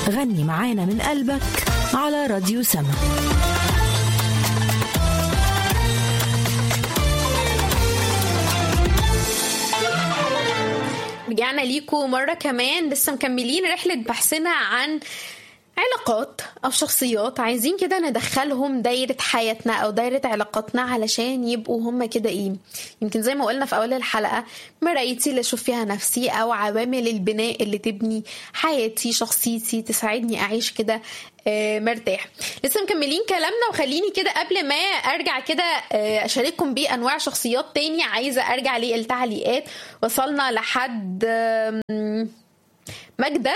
غني معانا من قلبك على راديو سما رجعنا ليكم مرة كمان لسه مكملين رحلة بحثنا عن علاقات أو شخصيات عايزين كده ندخلهم دايرة حياتنا أو دايرة علاقاتنا علشان يبقوا هما كده إيه يمكن زي ما قلنا في أول الحلقة مرايتي اللي أشوف فيها نفسي أو عوامل البناء اللي تبني حياتي شخصيتي تساعدني أعيش كده آه، مرتاح لسه مكملين كلامنا وخليني كده قبل ما ارجع كده آه، اشارككم بانواع شخصيات تاني عايزه ارجع للتعليقات وصلنا لحد آم، ماجده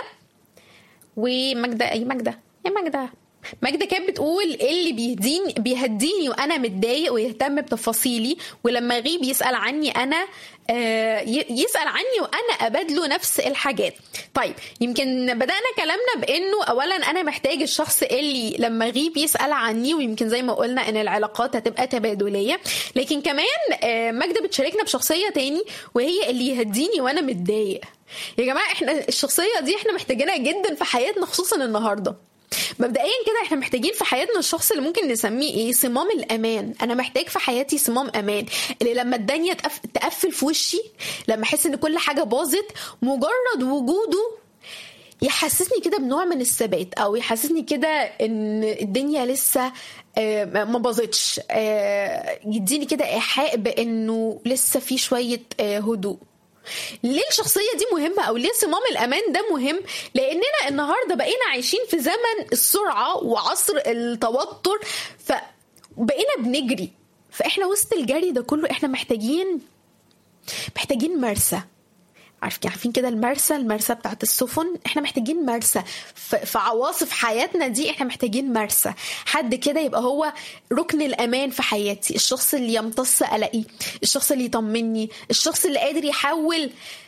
وماجده اي ماجده يا ماجده ماجدة كانت بتقول اللي بيهديني بيهديني وانا متضايق ويهتم بتفاصيلي ولما يغيب يسال عني انا آه، ي- يسال عني وانا ابادله نفس الحاجات طيب يمكن بدانا كلامنا بانه اولا انا محتاج الشخص اللي لما يغيب يسال عني ويمكن زي ما قلنا ان العلاقات هتبقى تبادليه لكن كمان آه، ماجدة بتشاركنا بشخصيه تاني وهي اللي يهديني وانا متضايق يا جماعه احنا الشخصيه دي احنا محتاجينها جدا في حياتنا خصوصا النهارده مبدئيا كده احنا محتاجين في حياتنا الشخص اللي ممكن نسميه ايه صمام الامان انا محتاج في حياتي صمام امان اللي لما الدنيا تقف- تقفل في وشي لما احس ان كل حاجه باظت مجرد وجوده يحسسني كده بنوع من الثبات او يحسسني كده ان الدنيا لسه آه، ما باظتش آه، يديني كده ايحاء بانه لسه في شويه آه، هدوء ليه الشخصية دي مهمة أو ليه صمام الأمان ده مهم؟ لأننا النهاردة بقينا عايشين في زمن السرعة وعصر التوتر فبقينا بنجري فإحنا وسط الجري ده كله إحنا محتاجين محتاجين مرسى عارفين عارفين كده المرسى المرسى بتاعت السفن احنا محتاجين مرسى ف- في عواصف حياتنا دي احنا محتاجين مرسى حد كده يبقى هو ركن الامان في حياتي الشخص اللي يمتص قلقي الشخص اللي يطمني الشخص اللي قادر يحول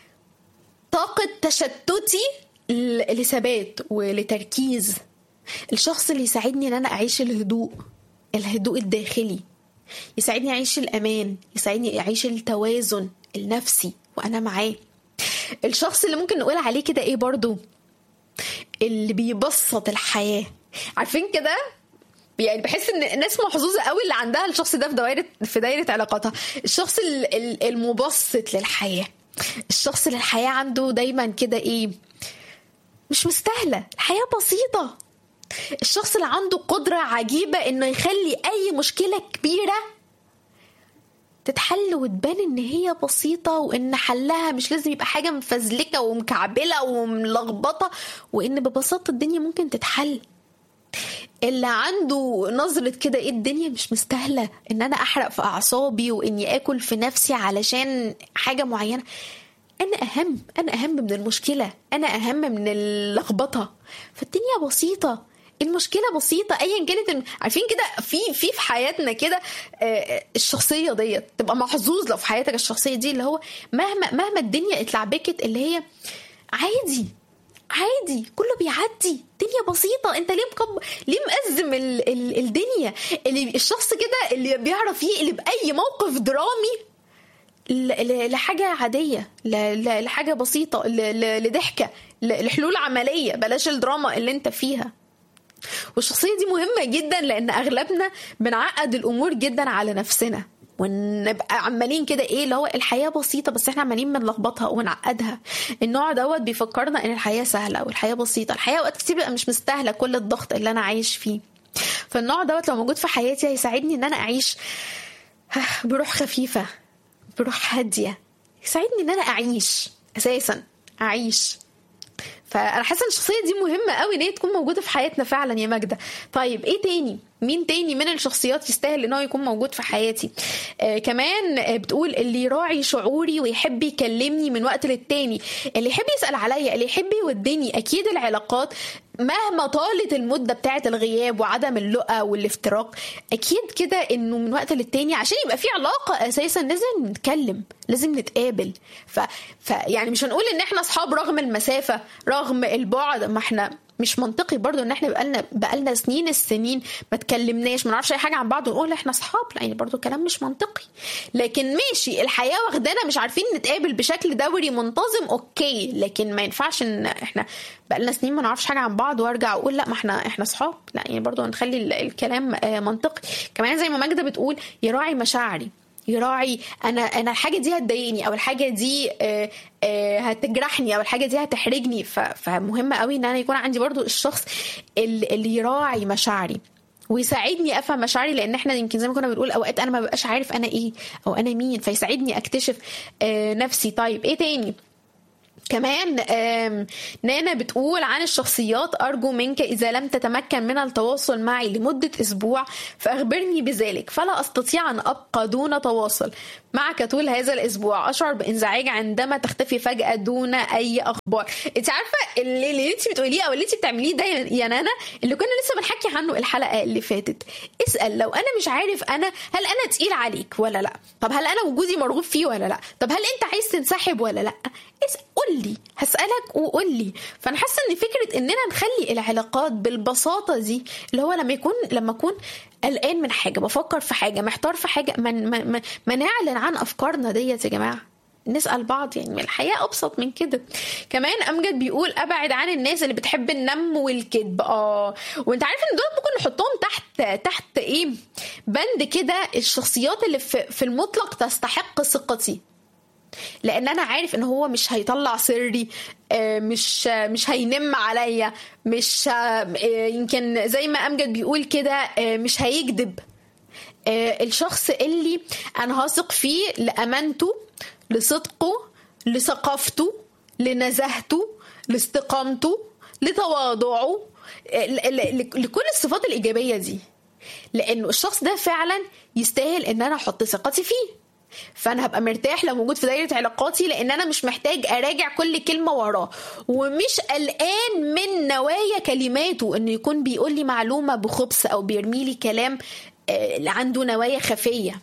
طاقة تشتتي ل- لثبات ولتركيز الشخص اللي يساعدني ان انا اعيش الهدوء الهدوء الداخلي يساعدني اعيش الامان يساعدني اعيش التوازن النفسي وانا معاه الشخص اللي ممكن نقول عليه كده ايه برضو اللي بيبسط الحياة عارفين كده يعني بحس ان الناس محظوظه قوي اللي عندها الشخص ده في دايره في دايره علاقاتها الشخص ال- ال- المبسط للحياه الشخص اللي الحياه عنده دايما كده ايه مش مستاهله الحياه بسيطه الشخص اللي عنده قدره عجيبه انه يخلي اي مشكله كبيره تتحل وتبان ان هي بسيطه وان حلها مش لازم يبقى حاجه مفزلكه ومكعبله وملخبطه وان ببساطه الدنيا ممكن تتحل اللي عنده نظرة كده ايه الدنيا مش مستاهلة ان انا احرق في اعصابي واني اكل في نفسي علشان حاجة معينة انا اهم انا اهم من المشكلة انا اهم من اللخبطة فالدنيا بسيطة المشكلة بسيطة ايا كانت الم- عارفين كده في في في حياتنا كده آه، الشخصية ديت تبقى محظوظ لو في حياتك الشخصية دي اللي هو مهما مهما الدنيا اتلعبكت اللي هي عادي عادي كله بيعدي الدنيا بسيطة انت ليه مكب... ليه مأزم ال... ال... الدنيا اللي الشخص كده اللي بيعرف يقلب اي موقف درامي ل... ل... لحاجة عادية ل... ل... لحاجة بسيطة ل... ل... لضحكة ل... لحلول عملية بلاش الدراما اللي انت فيها والشخصية دي مهمة جدا لأن أغلبنا بنعقد الأمور جدا على نفسنا ونبقى عمالين كده ايه اللي هو الحياه بسيطه بس احنا عمالين بنلخبطها ونعقدها النوع دوت بيفكرنا ان الحياه سهله والحياه بسيطه الحياه اوقات كتير بقى مش مستاهله كل الضغط اللي انا عايش فيه فالنوع دوت لو موجود في حياتي هيساعدني ان انا اعيش بروح خفيفه بروح هاديه يساعدني ان انا اعيش اساسا اعيش فانا حاسه ان الشخصيه دي مهمه قوي ان هي تكون موجوده في حياتنا فعلا يا ماجده طيب ايه تاني مين تاني من الشخصيات يستاهل ان هو يكون موجود في حياتي آه كمان آه بتقول اللي يراعي شعوري ويحب يكلمني من وقت للتاني اللي يحب يسال عليا اللي يحب يودني اكيد العلاقات مهما طالت المده بتاعه الغياب وعدم اللقاء والافتراق اكيد كده انه من وقت للتاني عشان يبقى في علاقه اساسا لازم نتكلم لازم نتقابل ف... ف يعني مش هنقول ان احنا اصحاب رغم المسافه رغم البعد ما احنا مش منطقي برضو ان احنا بقالنا بقالنا سنين السنين ما تكلمناش ما نعرفش اي حاجه عن بعض ونقول احنا اصحاب لا يعني برضو كلام مش منطقي لكن ماشي الحياه واخدانا مش عارفين نتقابل بشكل دوري منتظم اوكي لكن ما ينفعش ان احنا بقالنا سنين ما نعرفش حاجه عن بعض وارجع اقول لا ما احنا احنا اصحاب لا يعني برضو نخلي ال- الكلام آه، منطقي كمان زي ما ماجده بتقول يراعي مشاعري يراعي انا انا الحاجه دي هتضايقني او الحاجه دي آه، آه، هتجرحني او الحاجه دي هتحرجني ف- فمهم قوي ان انا يكون عندي برضو الشخص اللي اللي يراعي مشاعري ويساعدني افهم مشاعري لان احنا يمكن زي ما كنا بنقول اوقات انا ما ببقاش عارف انا ايه او انا مين فيساعدني اكتشف آه، نفسي طيب ايه تاني كمان آم، نانا بتقول عن الشخصيات أرجو منك إذا لم تتمكن من التواصل معي لمدة أسبوع فأخبرني بذلك فلا أستطيع أن أبقى دون تواصل معك طول هذا الأسبوع أشعر بانزعاج عندما تختفي فجأة دون أي أخبار أنت عارفة اللي, اللي أنت بتقوليه أو اللي أنت بتعمليه ده يا نانا اللي كنا لسه بنحكي عنه الحلقة اللي فاتت اسأل لو أنا مش عارف أنا هل أنا تقيل عليك ولا لا طب هل أنا وجودي مرغوب فيه ولا لا طب هل أنت عايز تنسحب ولا لا اسأل قول لي هسألك وقول لي فأنا حاسة إن فكرة إننا نخلي العلاقات بالبساطة دي اللي هو لما يكون لما أكون قلقان من حاجة بفكر في حاجة محتار في حاجة ما ما ما, ما نعلن عن أفكارنا ديت يا جماعة نسأل بعض يعني الحياة أبسط من كده كمان أمجد بيقول أبعد عن الناس اللي بتحب النم والكذب اه وانت عارف ان دول ممكن نحطهم تحت تحت ايه بند كده الشخصيات اللي في, في المطلق تستحق ثقتي لان انا عارف ان هو مش هيطلع سري آه، مش آه، مش هينم عليا مش آه، آه، يمكن زي ما امجد بيقول كده آه، مش هيكذب آه، الشخص اللي انا هثق فيه لامانته لصدقه لثقافته لنزاهته لاستقامته لتواضعه آه، ل- ل- لكل الصفات الايجابيه دي لانه الشخص ده فعلا يستاهل ان انا احط ثقتي فيه فانا هبقى مرتاح لو موجود في دايره علاقاتي لان انا مش محتاج اراجع كل كلمه وراه ومش قلقان من نوايا كلماته انه يكون بيقول لي معلومه بخبث او بيرمي لي كلام آه، عنده نوايا خفيه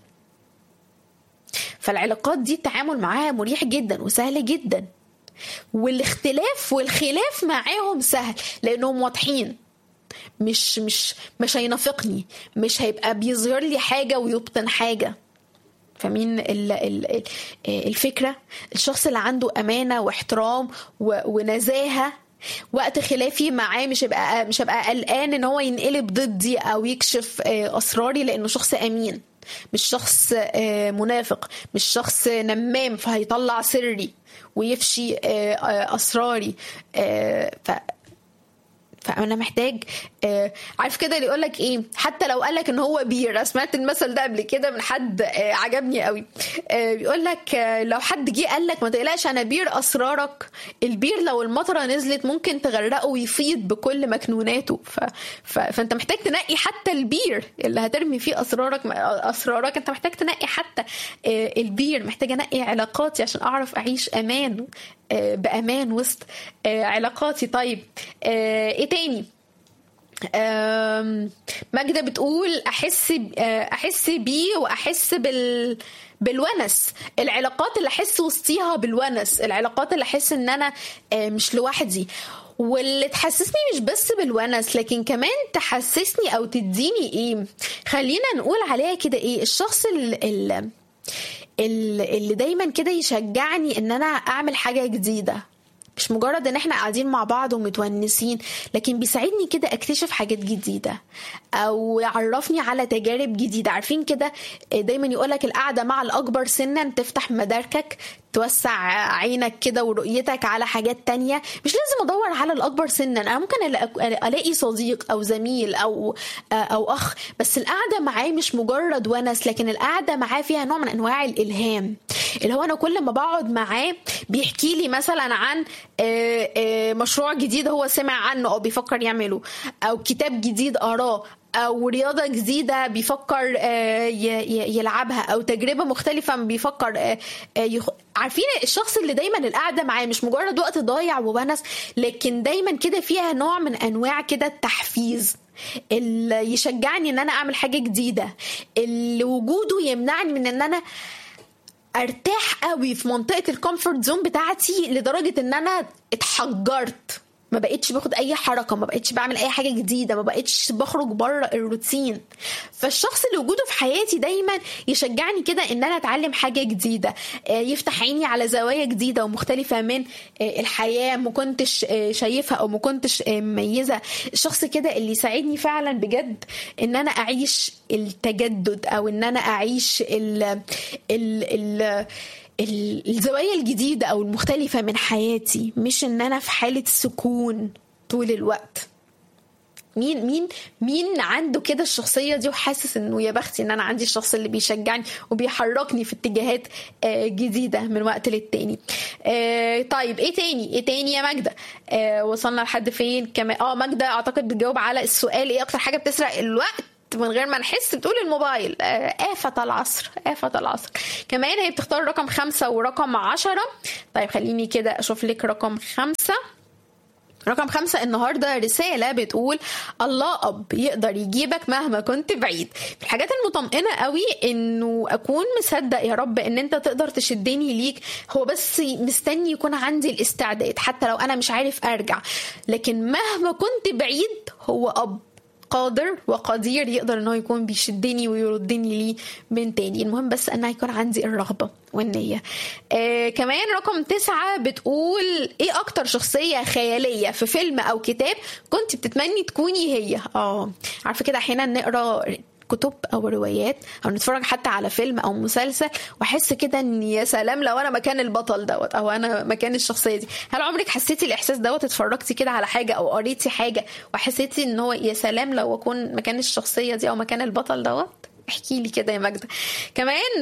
فالعلاقات دي التعامل معاها مريح جدا وسهل جدا والاختلاف والخلاف معاهم سهل لانهم واضحين مش مش مش هينافقني مش هيبقى بيظهر لي حاجه ويبطن حاجه فاهمين ال- ال- ال- الفكره الشخص اللي عنده امانه واحترام و- ونزاهه وقت خلافي معاه مش هبقى مش هبقى قلقان ان هو ينقلب ضدي او يكشف آه، اسراري لانه شخص امين مش شخص آه، منافق مش شخص نمام فهيطلع سري ويفشي آه، آه، اسراري آه، ف فانا محتاج آه عارف كده اللي يقول لك ايه حتى لو قال لك ان هو بير أنا سمعت المثل ده قبل كده من حد آه عجبني قوي آه بيقول لك آه لو حد جه قال لك ما تقلقش انا بير اسرارك البير لو المطره نزلت ممكن تغرقه ويفيض بكل مكنوناته ف... ف... فانت محتاج تنقي حتى البير اللي هترمي فيه اسرارك اسرارك انت محتاج تنقي حتى آه البير محتاج انقي علاقاتي عشان اعرف اعيش امان آه بامان وسط آه علاقاتي طيب آه ايه تاني آم، ماجدة بتقول أحس ب- آه، أحس بيه وأحس بال بالونس العلاقات اللي أحس وسطيها بالونس العلاقات اللي أحس إن أنا آه، مش لوحدي واللي تحسسني مش بس بالونس لكن كمان تحسسني أو تديني إيه خلينا نقول عليها كده إيه الشخص اللي, اللي دايما كده يشجعني إن أنا أعمل حاجة جديدة مش مجرد ان احنا قاعدين مع بعض ومتونسين لكن بيساعدني كده اكتشف حاجات جديدة او يعرفني على تجارب جديدة عارفين كده دايما يقولك القعدة مع الاكبر سنا تفتح مداركك توسع عينك كده ورؤيتك على حاجات تانية مش لازم ادور على الاكبر سنا انا ممكن ألا- الاقي صديق او زميل او او اخ بس القعده معاه مش مجرد ونس لكن القعده معاه فيها نوع من انواع الالهام اللي هو انا كل ما بقعد معاه بيحكي لي مثلا عن آه، آه، مشروع جديد هو سمع عنه او بيفكر يعمله او كتاب جديد قراه او رياضه جديده بيفكر آه، ي- ي- يلعبها او تجربه مختلفه بيفكر آه، آه، يخ... عارفين الشخص اللي دايما القعده معاه مش مجرد وقت ضايع وونس لكن دايما كده فيها نوع من انواع كده التحفيز اللي يشجعني ان انا اعمل حاجه جديده اللي وجوده يمنعني من ان انا ارتاح قوي في منطقه الكومفورت زون بتاعتي لدرجه ان انا اتحجرت ما بقتش باخد اي حركه ما بقتش بعمل اي حاجه جديده ما بقتش بخرج بره الروتين فالشخص اللي وجوده في حياتي دايما يشجعني كده ان انا اتعلم حاجه جديده يفتح عيني على زوايا جديده ومختلفه من الحياه ما كنتش شايفها او ما كنتش مميزه الشخص كده اللي يساعدني فعلا بجد ان انا اعيش التجدد او ان انا اعيش ال ال ال الزوايا الجديدة أو المختلفة من حياتي مش إن أنا في حالة سكون طول الوقت مين مين مين عنده كده الشخصيه دي وحاسس انه يا بختي ان انا عندي الشخص اللي بيشجعني وبيحركني في اتجاهات جديده من وقت للتاني طيب ايه تاني ايه تاني يا ماجده وصلنا لحد فين كمان اه ماجده اعتقد بتجاوب على السؤال ايه اكتر حاجه بتسرق الوقت من غير ما نحس بتقول الموبايل آفة العصر آفة العصر كمان هي بتختار رقم خمسة ورقم عشرة طيب خليني كده أشوف لك رقم خمسة رقم خمسة النهاردة رسالة بتقول الله أب يقدر يجيبك مهما كنت بعيد الحاجات المطمئنة قوي إنه أكون مصدق يا رب إن أنت تقدر تشدني ليك هو بس مستني يكون عندي الاستعداد حتى لو أنا مش عارف أرجع لكن مهما كنت بعيد هو أب قادر وقدير يقدر ان هو يكون بيشدني ويردني ليه من تاني المهم بس ان يكون عندي الرغبه والنيه آه كمان رقم تسعة بتقول ايه اكتر شخصيه خياليه في فيلم او كتاب كنت بتتمني تكوني هي اه عارفه كده احيانا نقرا كتب او روايات او نتفرج حتى على فيلم او مسلسل واحس كده ان يا سلام لو انا مكان البطل دوت او انا مكان الشخصيه دي هل عمرك حسيتي الاحساس دوت اتفرجتي كده على حاجه او قريتي حاجه وحسيتي ان هو يا سلام لو اكون مكان الشخصيه دي او مكان البطل دوت احكي لي كده يا ماجده كمان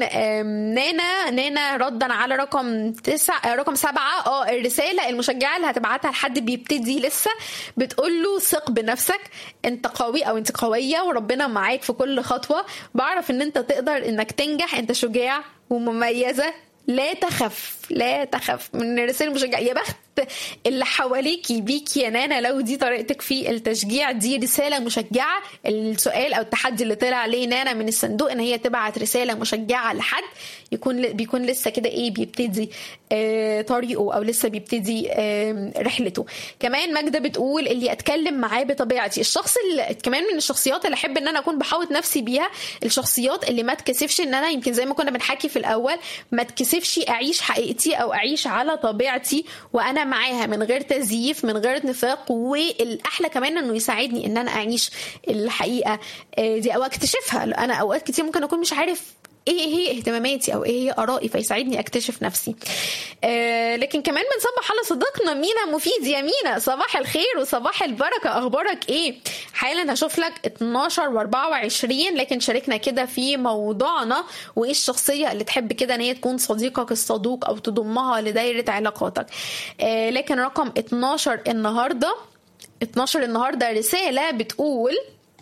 نانا نانا ردا على رقم تسعة رقم سبعة اه الرسالة المشجعة اللي هتبعتها لحد بيبتدي لسه بتقول له ثق بنفسك انت قوي او انت قوية وربنا معاك في كل خطوة بعرف ان انت تقدر انك تنجح انت شجاع ومميزة لا تخف لا تخف من الرسائل المشجعة يا بخت اللي حواليكي بيكي يا نانا لو دي طريقتك في التشجيع دي رسالة مشجعة السؤال أو التحدي اللي طلع عليه نانا من الصندوق إن هي تبعت رسالة مشجعة لحد يكون بيكون لسه كده إيه بيبتدي آه طريقه أو لسه بيبتدي آه رحلته كمان ماجدة بتقول اللي أتكلم معاه بطبيعتي الشخص اللي كمان من الشخصيات اللي أحب إن أنا أكون بحاوط نفسي بيها الشخصيات اللي ما تكسفش إن أنا يمكن زي ما كنا بنحكي في الأول ما تكسفش أعيش حقيقتي أو أعيش على طبيعتي وأنا معاها من غير تزييف من غير نفاق والاحلى كمان انه يساعدني ان انا اعيش الحقيقه دي او اكتشفها انا اوقات كتير ممكن اكون مش عارف ايه هي اهتماماتي او ايه هي ارائي فيساعدني اكتشف نفسي آه لكن كمان بنصبح على صديقنا مينا مفيد يا مينا صباح الخير وصباح البركه اخبارك ايه حالا هشوف لك 12 و24 لكن شاركنا كده في موضوعنا وايه الشخصيه اللي تحب كده ان هي تكون صديقك الصدوق او تضمها لدايره علاقاتك آه لكن رقم 12 النهارده 12 النهارده رساله بتقول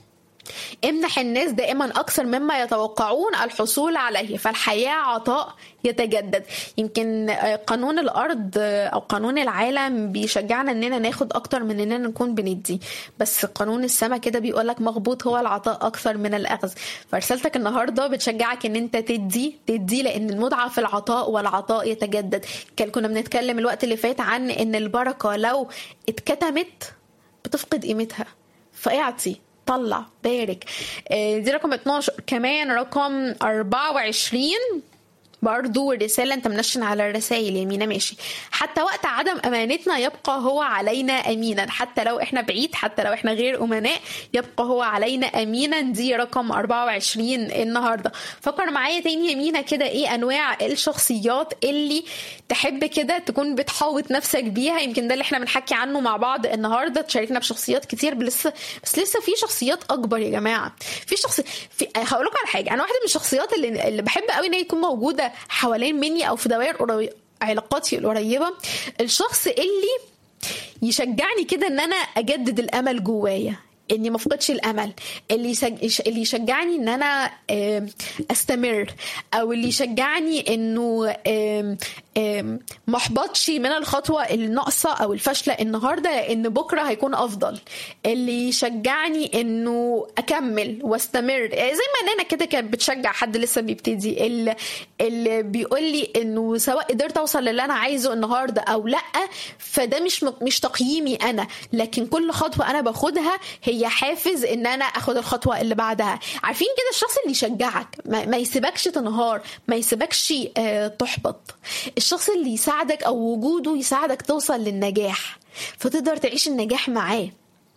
امنح الناس دائما اكثر مما يتوقعون الحصول عليه فالحياه عطاء يتجدد يمكن قانون الارض او قانون العالم بيشجعنا اننا ناخد اكتر من اننا نكون بندي بس قانون السماء كده بيقول لك مغبوط هو العطاء اكثر من الاخذ فرسالتك النهارده بتشجعك ان انت تدي تدي لان المتعه في العطاء والعطاء يتجدد كنا بنتكلم الوقت اللي فات عن ان البركه لو اتكتمت بتفقد قيمتها فاعطي طلع بارك دي رقم 12 كمان رقم 24 برضو رسالة انت منشن على الرسائل يمينة ماشي حتى وقت عدم امانتنا يبقى هو علينا امينا حتى لو احنا بعيد حتى لو احنا غير امناء يبقى هو علينا امينا دي رقم 24 النهاردة فكر معايا تاني يمينة كده ايه انواع الشخصيات اللي تحب كده تكون بتحاوط نفسك بيها يمكن ده اللي احنا بنحكي عنه مع بعض النهاردة تشاركنا بشخصيات كتير بس بس لسه في شخصيات اكبر يا جماعة في شخص في هقول لكم على حاجة انا واحدة من الشخصيات اللي, اللي بحب قوي ان هي تكون موجودة حوالين مني او في دوائر قريبة علاقاتي القريبة الشخص اللي يشجعني كده ان انا اجدد الامل جوايا اني ما افقدش الامل اللي يسج... اللي يشجعني ان انا استمر او اللي يشجعني انه آم، ما احبطش من الخطوه الناقصه او الفاشله النهارده لان بكره هيكون افضل اللي يشجعني انه اكمل واستمر يعني زي ما انا كده كانت بتشجع حد لسه بيبتدي اللي, اللي بيقول لي انه سواء قدرت اوصل للي انا عايزه النهارده او لا فده مش مش تقييمي انا لكن كل خطوه انا باخدها هي حافز ان انا اخد الخطوه اللي بعدها عارفين كده الشخص اللي يشجعك ما, ما يسيبكش تنهار ما يسيبكش آه، تحبط الشخص اللي يساعدك او وجوده يساعدك توصل للنجاح فتقدر تعيش النجاح معاه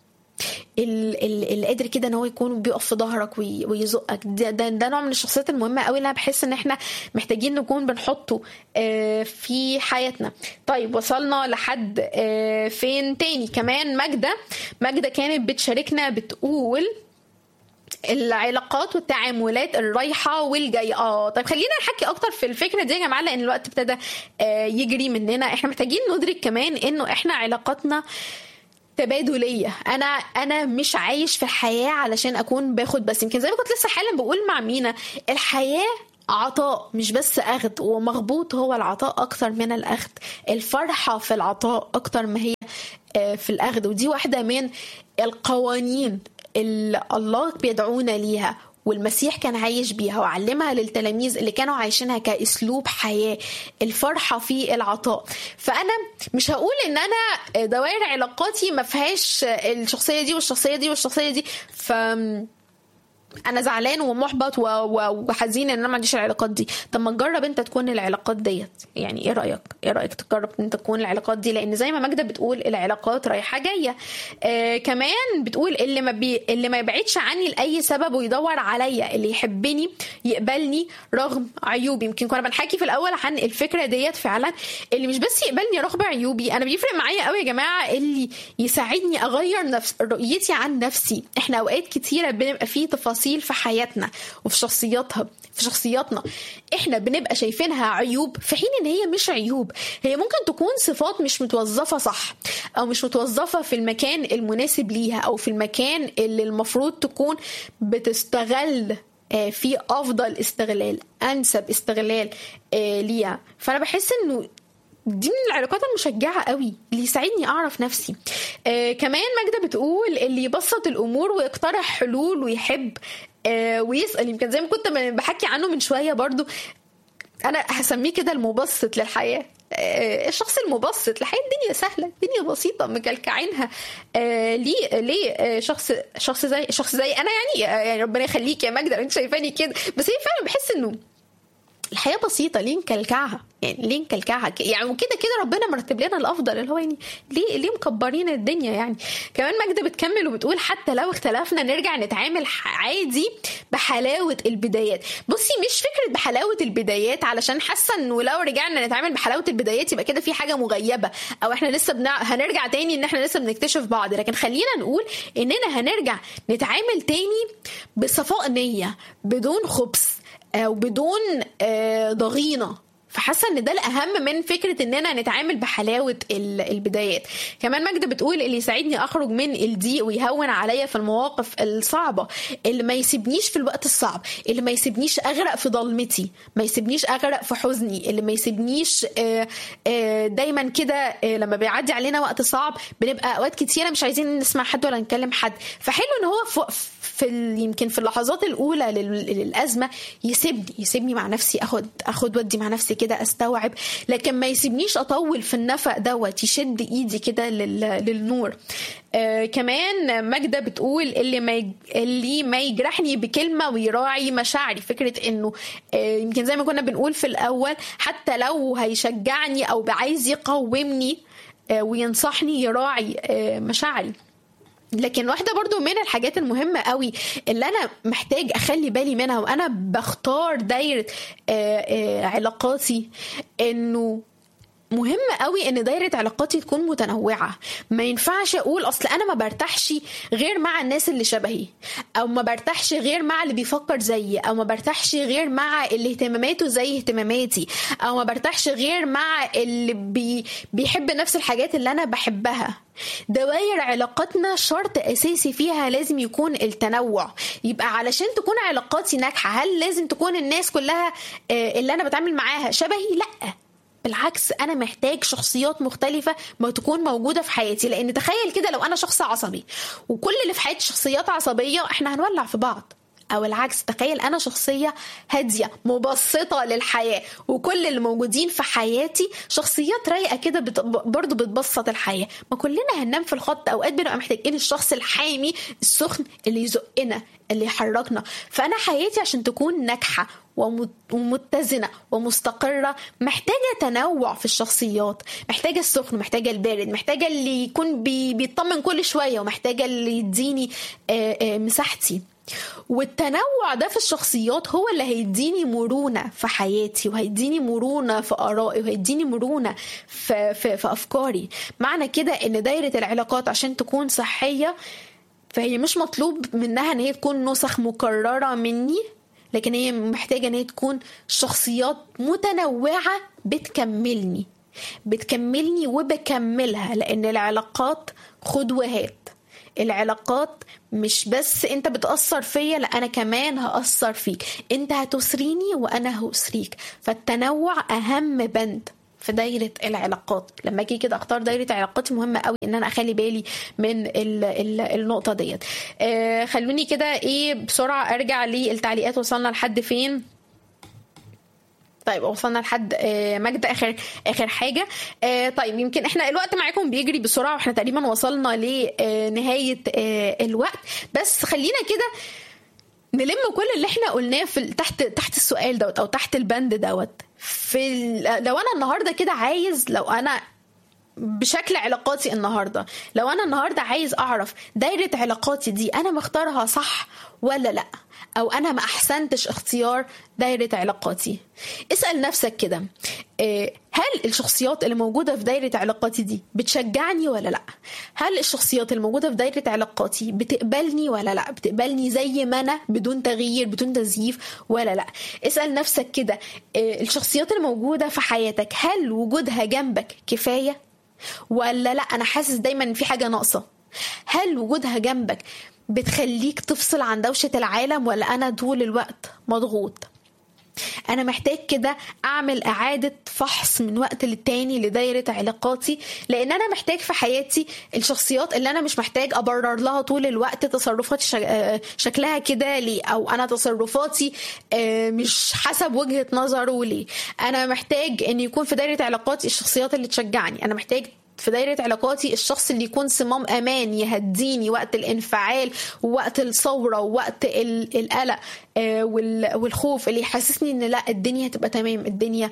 ال- ال- اللي قادر كده ان هو يكون بيقف في ظهرك وي- ويزقك ده, ده, ده نوع من الشخصيات المهمه قوي اللي انا بحس ان احنا محتاجين نكون بنحطه آه، في حياتنا طيب وصلنا لحد آه، فين تاني كمان ماجده ماجده كانت بتشاركنا بتقول العلاقات والتعاملات الرايحه والجايه اه طيب خلينا نحكي اكتر في الفكره دي يا جماعه لان الوقت ابتدى آه، يجري مننا احنا محتاجين ندرك كمان انه احنا علاقاتنا تبادليه انا انا مش عايش في الحياه علشان اكون باخد بس يمكن زي ما كنت لسه حالا بقول مع مينا الحياه عطاء مش بس اخذ ومغبوط هو العطاء اكتر من الاخذ الفرحه في العطاء اكتر ما هي آه، في الاخذ ودي واحده من القوانين اللي الله بيدعونا ليها والمسيح كان عايش بيها وعلمها للتلاميذ اللي كانوا عايشينها كاسلوب حياه الفرحه في العطاء فانا مش هقول ان انا دوائر علاقاتي ما فيهاش الشخصيه دي والشخصيه دي والشخصيه دي ف انا زعلان ومحبط و- و- وحزين ان انا ما عنديش العلاقات دي طب ما تجرب انت تكون العلاقات ديت يعني ايه رايك ايه رايك تجرب ان انت تكون العلاقات دي لان زي ما ماجده بتقول العلاقات رايحه جايه آه كمان بتقول اللي ما بي اللي ما يبعدش عني لاي سبب ويدور عليا اللي يحبني يقبلني رغم عيوبي يمكن كنا بنحكي في الاول عن الفكره ديت فعلا اللي مش بس يقبلني رغم عيوبي انا بيفرق معايا قوي يا جماعه اللي يساعدني اغير نفس رؤيتي عن نفسي احنا اوقات كتيره بنبقى فيه تفاصيل في حياتنا وفي شخصياتها في شخصياتنا احنا بنبقى شايفينها عيوب في حين ان هي مش عيوب هي ممكن تكون صفات مش متوظفه صح او مش متوظفه في المكان المناسب ليها او في المكان اللي المفروض تكون بتستغل آه، في افضل استغلال انسب استغلال آه، ليها فانا بحس انه دي من العلاقات المشجعة قوي اللي يساعدني أعرف نفسي آه كمان ماجدة بتقول اللي يبسط الأمور ويقترح حلول ويحب آه ويسأل يمكن زي ما كنت بحكي عنه من شوية برضو أنا هسميه كده المبسط للحياة آه، الشخص المبسط الحياه الدنيا سهله الدنيا بسيطه مكلكعينها آه ليه ليه آه شخص شخص زي شخص زي انا يعني آه يعني ربنا يخليك يا ماجده انت شايفاني كده بس هي فعلا بحس انه الحياه بسيطه ليه نكلكعها يعني ليه نكلكعها ك- يعني وكده كده ربنا مرتب لنا الافضل اللي هو يعني ليه ليه مكبرين الدنيا يعني كمان ماجده بتكمل وبتقول حتى لو اختلفنا نرجع نتعامل ح- عادي بحلاوه البدايات بصي مش فكره بحلاوه البدايات علشان حاسه انه لو رجعنا نتعامل بحلاوه البدايات يبقى كده في حاجه مغيبه او احنا لسه بنع... هنرجع تاني ان احنا لسه بنكتشف بعض لكن خلينا نقول اننا هنرجع نتعامل تاني بصفاء نيه بدون خبث او بدون آه، ضغينه فحاسه ان ده الاهم من فكره اننا نتعامل بحلاوه ال- البدايات كمان ماجده بتقول اللي يساعدني اخرج من الضيق ويهون عليا في المواقف الصعبه اللي ما يسيبنيش في الوقت الصعب اللي ما يسيبنيش اغرق في ضلمتي ما يسيبنيش اغرق في حزني اللي ما يسيبنيش آه، آه، دايما كده آه، لما بيعدي علينا وقت صعب بنبقى اوقات كتيره مش عايزين نسمع حد ولا نكلم حد فحلو ان هو في في ال- يمكن في اللحظات الاولى لل- للازمه يسيبني يسيبني مع نفسي اخد اخد ودي مع نفسي كده استوعب لكن ما يسيبنيش اطول في النفق دوت يشد ايدي كده لل- للنور آه كمان ماجده بتقول اللي ما يج... اللي ما يجرحني بكلمه ويراعي مشاعري فكره انه آه يمكن زي ما كنا بنقول في الاول حتى لو هيشجعني او عايز يقومني آه وينصحني يراعي آه مشاعري لكن واحدة برضو من الحاجات المهمة قوي اللي أنا محتاج أخلي بالي منها وأنا بختار دايرة آه، آه، علاقاتي إنه مهم قوي ان دايره علاقاتي تكون متنوعه ما ينفعش اقول اصل انا ما برتاحش غير مع الناس اللي شبهي او ما برتاحش غير مع اللي بيفكر زيي او ما برتاحش غير مع اللي اهتماماته زي اهتماماتي او ما برتاحش غير مع اللي بي بيحب نفس الحاجات اللي انا بحبها دوائر علاقاتنا شرط اساسي فيها لازم يكون التنوع يبقى علشان تكون علاقاتي ناجحه هل لازم تكون الناس كلها آه، اللي انا بتعامل معاها شبهي لا بالعكس انا محتاج شخصيات مختلفه ما تكون موجوده في حياتي لان تخيل كده لو انا شخص عصبي وكل اللي في حياتي شخصيات عصبيه احنا هنولع في بعض او العكس تخيل انا شخصيه هاديه مبسطه للحياه وكل اللي موجودين في حياتي شخصيات رايقه كده بت... برضه بتبسط الحياه ما كلنا هننام في الخط اوقات بنبقى محتاجين الشخص الحامي السخن اللي يزقنا اللي يحركنا فانا حياتي عشان تكون ناجحه ومتزنه ومستقره محتاجه تنوع في الشخصيات محتاجه السخن محتاجه البارد محتاجه اللي يكون بي... بيطمن كل شويه ومحتاجه اللي يديني مساحتي والتنوع ده في الشخصيات هو اللي هيديني مرونة في حياتي وهيديني مرونة في آرائي وهيديني مرونة في, في, في أفكاري معنى كده إن دايرة العلاقات عشان تكون صحية فهي مش مطلوب منها إن هي تكون نسخ مكررة مني لكن هي محتاجة إن هي تكون شخصيات متنوعة بتكملني بتكملني وبكملها لأن العلاقات خد وهات العلاقات مش بس انت بتأثر فيا لا انا كمان هأثر فيك انت هتسريني وانا هأسريك فالتنوع اهم بند في دايرة العلاقات لما اجي كده اختار دايرة علاقاتي مهمة قوي ان انا اخلي بالي من ال ال النقطة ديت آه خلوني كده ايه بسرعة ارجع للتعليقات وصلنا لحد فين طيب وصلنا لحد مجد اخر اخر حاجه طيب يمكن احنا الوقت معاكم بيجري بسرعه واحنا تقريبا وصلنا لنهايه الوقت بس خلينا كده نلم كل اللي احنا قلناه في تحت تحت السؤال دوت او تحت البند دوت في لو انا النهارده كده عايز لو انا بشكل علاقاتي النهارده لو انا النهارده عايز اعرف دايره علاقاتي دي انا مختارها صح ولا لا او انا ما احسنتش اختيار دايره علاقاتي اسال نفسك كده هل الشخصيات اللي موجوده في دايره علاقاتي دي بتشجعني ولا لا هل الشخصيات اللي موجوده في دايره علاقاتي بتقبلني ولا لا بتقبلني زي ما انا بدون تغيير بدون تزييف ولا لا اسال نفسك كده الشخصيات اللي موجوده في حياتك هل وجودها جنبك كفايه ولا لا انا حاسس دايما ان في حاجه ناقصه هل وجودها جنبك بتخليك تفصل عن دوشة العالم ولا أنا طول الوقت مضغوط أنا محتاج كده أعمل إعادة فحص من وقت للتاني لدايرة علاقاتي لأن أنا محتاج في حياتي الشخصيات اللي أنا مش محتاج أبرر لها طول الوقت تصرفاتي شكلها كده ليه أو أنا تصرفاتي مش حسب وجهة نظره ليه أنا محتاج أن يكون في دايرة علاقاتي الشخصيات اللي تشجعني أنا محتاج في دايرة علاقاتي الشخص اللي يكون صمام أمان يهديني وقت الانفعال ووقت الثورة ووقت القلق والخوف اللي يحسسني ان لا الدنيا هتبقى تمام الدنيا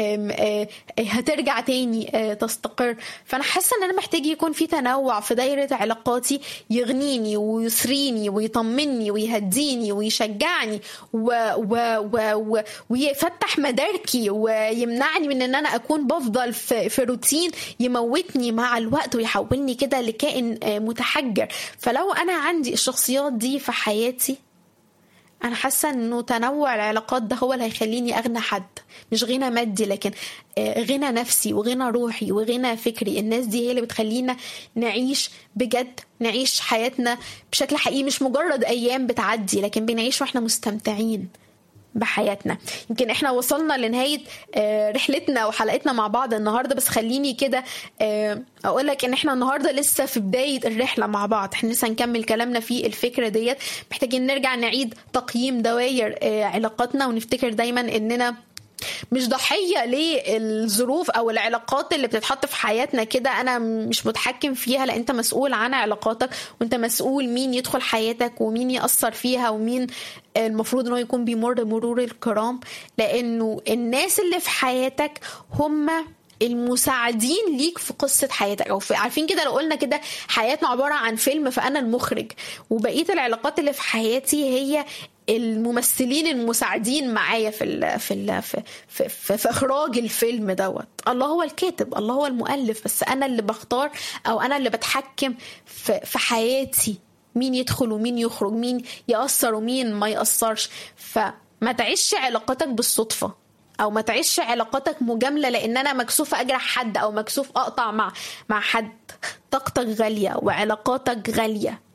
هترجع تاني تستقر فانا حاسه ان انا محتاج يكون في تنوع في دايره علاقاتي يغنيني ويسريني ويطمني ويهديني ويشجعني و و و ويفتح مداركي ويمنعني من ان انا اكون بفضل في, في روتين يموتني مع الوقت ويحولني كده لكائن متحجر فلو انا عندي الشخصيات دي في حياتي انا حاسه انه تنوع العلاقات ده هو اللي هيخليني اغنى حد مش غنى مادي لكن غنى نفسي وغنى روحي وغنى فكري الناس دي هي اللي بتخلينا نعيش بجد نعيش حياتنا بشكل حقيقي مش مجرد ايام بتعدي لكن بنعيش واحنا مستمتعين بحياتنا يمكن احنا وصلنا لنهايه رحلتنا وحلقتنا مع بعض النهارده بس خليني كده اقول لك ان احنا النهارده لسه في بدايه الرحله مع بعض احنا لسه هنكمل كلامنا في الفكره ديت محتاجين نرجع نعيد تقييم دوائر علاقاتنا ونفتكر دايما اننا مش ضحية للظروف أو العلاقات اللي بتتحط في حياتنا كده أنا مش متحكم فيها لا أنت مسؤول عن علاقاتك وأنت مسؤول مين يدخل حياتك ومين يأثر فيها ومين المفروض انه يكون بيمر مرور الكرام لأنه الناس اللي في حياتك هم المساعدين ليك في قصة حياتك أو في عارفين كده لو قلنا كده حياتنا عبارة عن فيلم فأنا المخرج وبقية العلاقات اللي في حياتي هي الممثلين المساعدين معايا في ال في ال في, في, في, في اخراج الفيلم دوت الله هو الكاتب الله هو المؤلف بس انا اللي بختار او انا اللي بتحكم في, في حياتي مين يدخل ومين يخرج مين يأثر ومين ما يأثرش فما تعيش علاقاتك بالصدفة او ما تعيش علاقاتك مجاملة لان انا مكسوفة اجرح حد او مكسوف اقطع مع مع حد طاقتك غالية وعلاقاتك غالية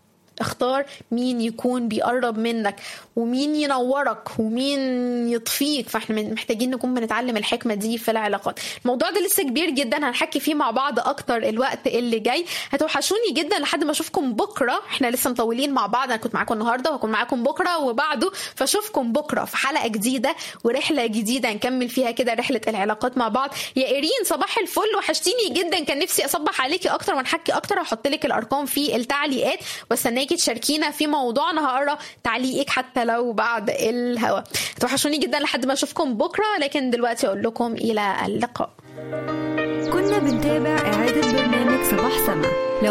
اختار مين يكون بيقرب منك ومين ينورك ومين يطفيك فاحنا محتاجين نكون بنتعلم الحكمه دي في العلاقات الموضوع ده لسه كبير جدا هنحكي فيه مع بعض اكتر الوقت اللي جاي هتوحشوني جدا لحد ما اشوفكم بكره احنا لسه مطولين مع بعض انا كنت معاكم النهارده وهكون معاكم بكره وبعده فاشوفكم بكره في حلقه جديده ورحله جديده نكمل فيها كده رحله العلاقات مع بعض يا ايرين صباح الفل وحشتيني جدا كان نفسي اصبح عليكي اكتر ونحكي اكتر هحط لك الارقام في التعليقات واستناكي تشاركينا في موضوعنا هقرا تعليقك حتى لو بعد الهوا توحشوني جدا لحد ما اشوفكم بكره لكن دلوقتي اقول لكم الى اللقاء كنا بنتابع إعادة برنامج صباح سما